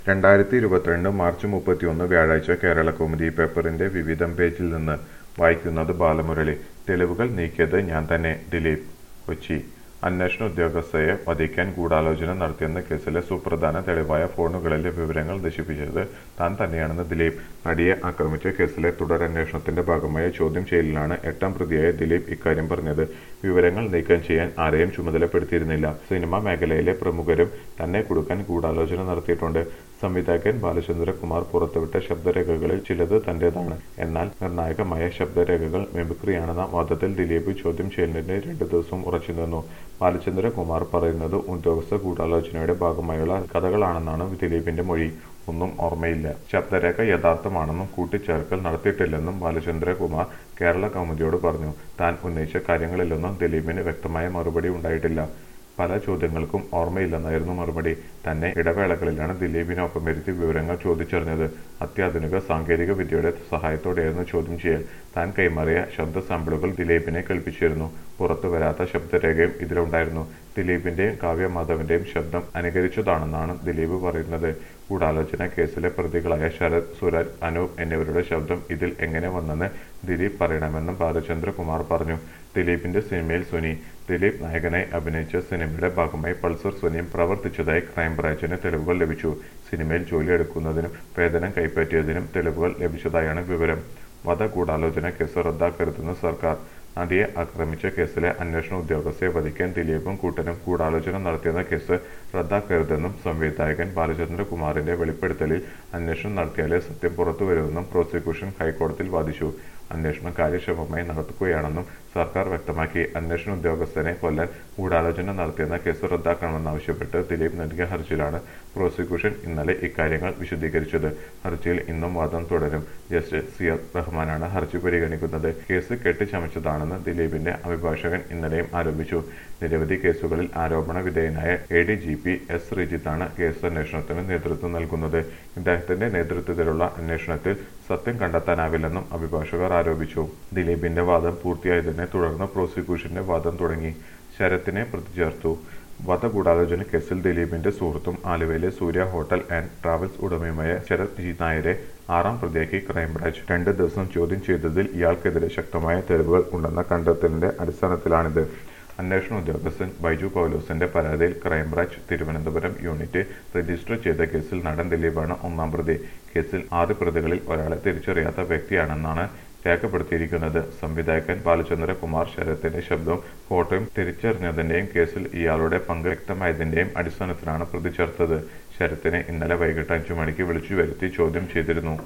രണ്ടായിരത്തി ഇരുപത്തിരണ്ട് മാർച്ച് മുപ്പത്തിയൊന്ന് വ്യാഴാഴ്ച കേരളകൗമുദി പേപ്പറിന്റെ വിവിധം പേജിൽ നിന്ന് വായിക്കുന്നത് ബാലമുരളി തെളിവുകൾ നീക്കിയത് ഞാൻ തന്നെ ദിലീപ് കൊച്ചി അന്വേഷണ ഉദ്യോഗസ്ഥയെ വധിക്കാൻ ഗൂഢാലോചന നടത്തിയെന്ന കേസിലെ സുപ്രധാന തെളിവായ ഫോണുകളിലെ വിവരങ്ങൾ നശിപ്പിച്ചത് താൻ തന്നെയാണെന്ന് ദിലീപ് നടിയെ ആക്രമിച്ച കേസിലെ തുടരന്വേഷണത്തിന്റെ ഭാഗമായ ചോദ്യം ചെയ്യലിലാണ് എട്ടാം പ്രതിയായ ദിലീപ് ഇക്കാര്യം പറഞ്ഞത് വിവരങ്ങൾ നീക്കം ചെയ്യാൻ ആരെയും ചുമതലപ്പെടുത്തിയിരുന്നില്ല സിനിമാ മേഖലയിലെ പ്രമുഖരും തന്നെ കൊടുക്കാൻ ഗൂഢാലോചന നടത്തിയിട്ടുണ്ട് സംവിധായകൻ ബാലചന്ദ്രകുമാർ പുറത്തുവിട്ട ശബ്ദരേഖകളിൽ ചിലത് തന്റേതാണ് എന്നാൽ നിർണായകമായ ശബ്ദരേഖകൾ മിമിക്രിയാണെന്ന വാദത്തിൽ ദിലീപ് ചോദ്യം ചെയ്യലിന് രണ്ടു ദിവസം ഉറച്ചുനിന്നു ബാലചന്ദ്രകുമാർ പറയുന്നത് ഉദ്യോഗസ്ഥ ഗൂഢാലോചനയുടെ ഭാഗമായുള്ള കഥകളാണെന്നാണ് ദിലീപിന്റെ മൊഴി ഒന്നും ഓർമ്മയില്ല ശബ്ദരേഖ യഥാർത്ഥമാണെന്നും കൂട്ടിച്ചേർക്കൽ നടത്തിയിട്ടില്ലെന്നും ബാലചന്ദ്രകുമാർ കേരള കൗമുദിയോട് പറഞ്ഞു താൻ ഉന്നയിച്ച കാര്യങ്ങളിലൊന്നും ദിലീപിന് വ്യക്തമായ മറുപടി ഉണ്ടായിട്ടില്ല പല ചോദ്യങ്ങൾക്കും ഓർമ്മയില്ലെന്നായിരുന്നു മറുപടി തന്നെ ഇടവേളകളിലാണ് ദിലീപിനൊപ്പം വരുത്തി വിവരങ്ങൾ ചോദിച്ചറിഞ്ഞത് അത്യാധുനിക സാങ്കേതിക വിദ്യയുടെ സഹായത്തോടെയായിരുന്നു ചോദ്യം ചെയ്യൽ താൻ കൈമാറിയ ശബ്ദ സാമ്പിളുകൾ ദിലീപിനെ കേൾപ്പിച്ചിരുന്നു പുറത്തു വരാത്ത ശബ്ദരേഖയും ഇതിലുണ്ടായിരുന്നു ദിലീപിന്റെയും കാവ്യ മാധവന്റെയും ശബ്ദം അനുകരിച്ചതാണെന്നാണ് ദിലീപ് പറയുന്നത് ഗൂഢാലോചന കേസിലെ പ്രതികളായ ശരത് സുരജ് അനൂപ് എന്നിവരുടെ ശബ്ദം ഇതിൽ എങ്ങനെ വന്നെന്ന് ദിലീപ് പറയണമെന്നും ബാലചന്ദ്രകുമാർ പറഞ്ഞു ദിലീപിന്റെ സിനിമയിൽ സുനി ദിലീപ് നായകനായി അഭിനയിച്ച സിനിമയുടെ ഭാഗമായി പൾസർ സുനിയും പ്രവർത്തിച്ചതായി ക്രൈംബ്രാഞ്ചിന് തെളിവുകൾ ലഭിച്ചു സിനിമയിൽ ജോലിയെടുക്കുന്നതിനും വേതനം കൈപ്പറ്റിയതിനും തെളിവുകൾ ലഭിച്ചതായാണ് വിവരം വധഗൂഢാലോചന കേസ് റദ്ദാക്കരുതെന്ന് സർക്കാർ നടിയെ ആക്രമിച്ച കേസിലെ അന്വേഷണ ഉദ്യോഗസ്ഥയെ വധിക്കാൻ ദിലീപും കൂട്ടനും ഗൂഢാലോചന നടത്തിയെന്ന കേസ് റദ്ദാക്കരുതെന്നും സംവിധായകൻ ബാലചന്ദ്രകുമാറിന്റെ വെളിപ്പെടുത്തലിൽ അന്വേഷണം നടത്തിയാലേ സത്യം പുറത്തുവരുമെന്നും പ്രോസിക്യൂഷൻ ഹൈക്കോടതിയിൽ വാദിച്ചു അന്വേഷണം കാര്യക്ഷമമായി നടത്തുകയാണെന്നും സർക്കാർ വ്യക്തമാക്കി അന്വേഷണ ഉദ്യോഗസ്ഥനെ കൊല്ലാൻ ഗൂഢാലോചന നടത്തിയെന്ന കേസ് റദ്ദാക്കണമെന്നാവശ്യപ്പെട്ട് ദിലീപ് നൽകിയ ഹർജിയിലാണ് പ്രോസിക്യൂഷൻ ഇന്നലെ ഇക്കാര്യങ്ങൾ വിശദീകരിച്ചത് ഹർജിയിൽ ഇന്നും വാദം തുടരും ജസ്റ്റിസ് സി ആർ റഹ്മാനാണ് ഹർജി പരിഗണിക്കുന്നത് കേസ് കെട്ടിച്ചമച്ചതാണെന്ന് ദിലീപിന്റെ അഭിഭാഷകൻ ഇന്നലെയും ആരോപിച്ചു നിരവധി കേസുകളിൽ ആരോപണ വിധേയനായ A D G P S ശ്രീജിത്താണ് കേസ് അന്വേഷണത്തിന് നേതൃത്വം നൽകുന്നത് ഇദ്ദേഹത്തിന്റെ നേതൃത്വത്തിലുള്ള അന്വേഷണത്തിൽ സത്യം കണ്ടെത്താനാവില്ലെന്നും അഭിഭാഷകർ ആരോപിച്ചു ദിലീപിന്റെ വാദം പൂർത്തിയായതിനെ തുടർന്ന് പ്രോസിക്യൂഷന്റെ വാദം തുടങ്ങി ശരത്തിനെ പ്രതി ചേർത്തു വധഗൂഢാലോചന കേസിൽ ദിലീപിന്റെ സുഹൃത്തും ആലുവയിലെ സൂര്യ ഹോട്ടൽ ആൻഡ് ട്രാവൽസ് ഉടമയുമായ ശരത് ജി നായരെ ആറാം പ്രതിയാക്കി ക്രൈംബ്രാഞ്ച് രണ്ട് ദിവസം ചോദ്യം ചെയ്തതിൽ ഇയാൾക്കെതിരെ ശക്തമായ തെളിവുകൾ ഉണ്ടെന്ന കണ്ടെത്തലിന്റെ അടിസ്ഥാനത്തിലാണിത് അന്വേഷണ ഉദ്യോഗസ്ഥൻ ബൈജു പൗലോസിന്റെ പരാതിയിൽ ക്രൈംബ്രാഞ്ച് തിരുവനന്തപുരം യൂണിറ്റ് രജിസ്റ്റർ ചെയ്ത കേസിൽ നടൻ ദിലീപാണ് ഒന്നാം പ്രതി കേസിൽ ആറ് പ്രതികളിൽ ഒരാളെ തിരിച്ചറിയാത്ത വ്യക്തിയാണെന്നാണ് രേഖപ്പെടുത്തിയിരിക്കുന്നത് സംവിധായകൻ ബാലചന്ദ്രകുമാർ ശരത്തിന്റെ ശബ്ദവും ഫോട്ടോയും തിരിച്ചറിഞ്ഞതിന്റെയും കേസിൽ ഇയാളുടെ പങ്ക് വ്യക്തമായതിന്റെയും അടിസ്ഥാനത്തിലാണ് പ്രതി ചേർത്തത് ശരത്തിനെ ഇന്നലെ വൈകിട്ട് അഞ്ചു മണിക്ക് വിളിച്ചു വരുത്തി ചോദ്യം ചെയ്തിരുന്നു